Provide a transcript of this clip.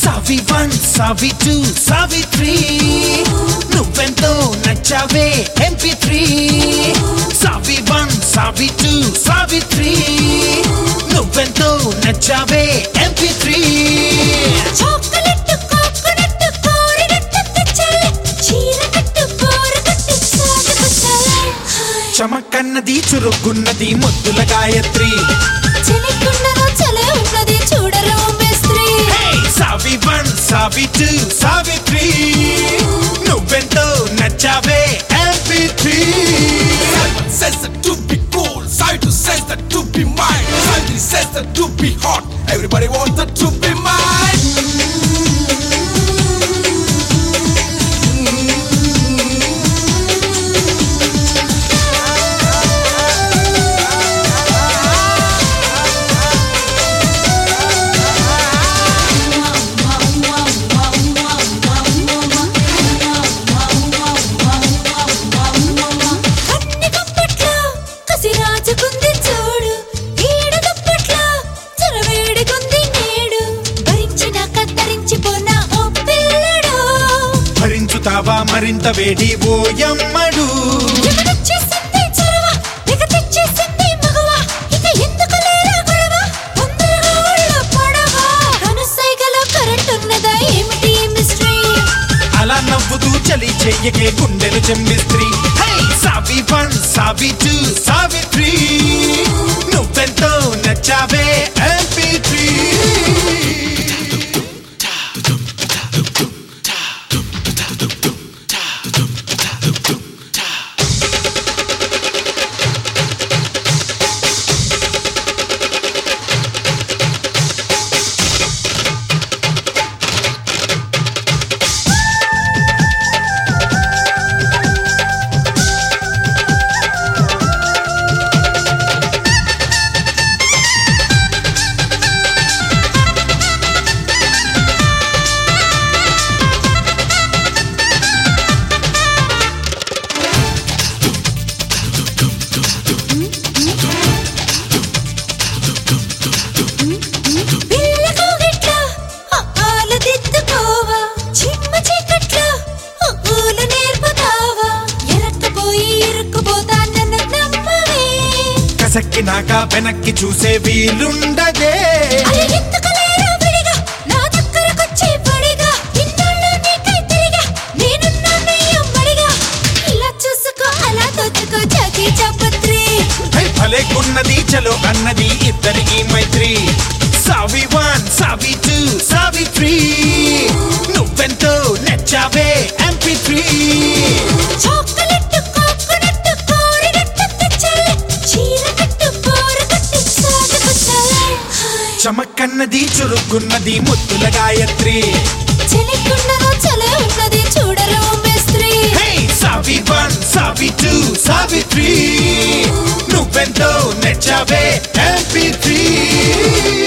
సావి వన్ సావి టూ సావి త్రీ నువ్వెంతో నచ్చావే ఎంపీ త్రీ సావి వన్ సావి టూ సావి త్రీ నువ్వెంతో నచ్చావే ఎంపీ త్రీ చాక్లెట్ కోకోనట్ కోరినట్టు తెచ్చాలి చీర కట్టు కూర కట్టు సాగకొచ్చాలి చమకన్నది చురుకున్నది ముద్దుల గాయత్రి చలికున్నదో చలే ఉన్నది చూడరు మేస్త్రి Hey, సావి వన్ సావి టూ సావి త్రీ నువ్వెంతో నచ్చావే MP three says that to be cool, side says that to be mine, side says that to be hot. Everybody wants that to be mine. అన్ని దుప్పట్లో కసి రాజుకుంది చూడు ఈడ దుప్పట్లో చరవేడికుంది నేడు భరించిన కత్తరించిపోన ఓ పిల్లడు భరించుతావా మరింత వేడి ఓయమ్మడు ఎగడొచ్చేసింది చొరవ ఇక తెచ్చేసింది మగవ ఇక ఎందుకు లేరా గొడవ తొందరగా ఒళ్ళో పడవ కనుసైగలో కరెంట్ ఉన్నదా ఏమిటి ఈ మిస్టరీ అలా నవ్వుతూ చలి చెయ్యకే గుండెలు చెంబిస్త్రీ హై సావి వన్ సావి టూ సావి త్రీ నువ్వెంతో నచ్చావే ఎంపీ త్రీ పిల్లకు గిట్ల ఆలు దిద్దుకోవా చిమ్మ చీకట్లో ఊలు నేర్పుతావా ఎరక్కపోయి ఇరుక్కుపోతా నన్ను నమ్మవే కసక్కినాక వెనక్కి చూసే వీలుండదే అరే ఎందుకు లేరా విడిగా నా దగ్గరకొచ్చి పడిగా ఇన్నాళ్ళు నీకై తిరిగా నేనున్నాను ఎమ్మడిగా ఇలా చూసుకో అలా దోచుకో జాకి చపత్రి హై భలేకున్నది చలో అన్నది ఇద్దరికి మైత్రి సావి వన్ సావి టూ సావి త్రీ నువ్వెంతో నచ్చావే ఎంపీ త్రీ చాక్లెట్ కోకోనట్ కోరినట్టు తెచ్చాలి చీర కట్టు కూర కట్టు సాగకొచ్చాలి చమకన్నది చురుకున్నది ముద్దుల గాయత్రి చలికున్నదో చలే ఉన్నది చూడరు మేస్త్రి హే సావి వన్ సావి టూ సావి త్రీ నువ్వెంతో నచ్చావే ఎంపీ త్రీ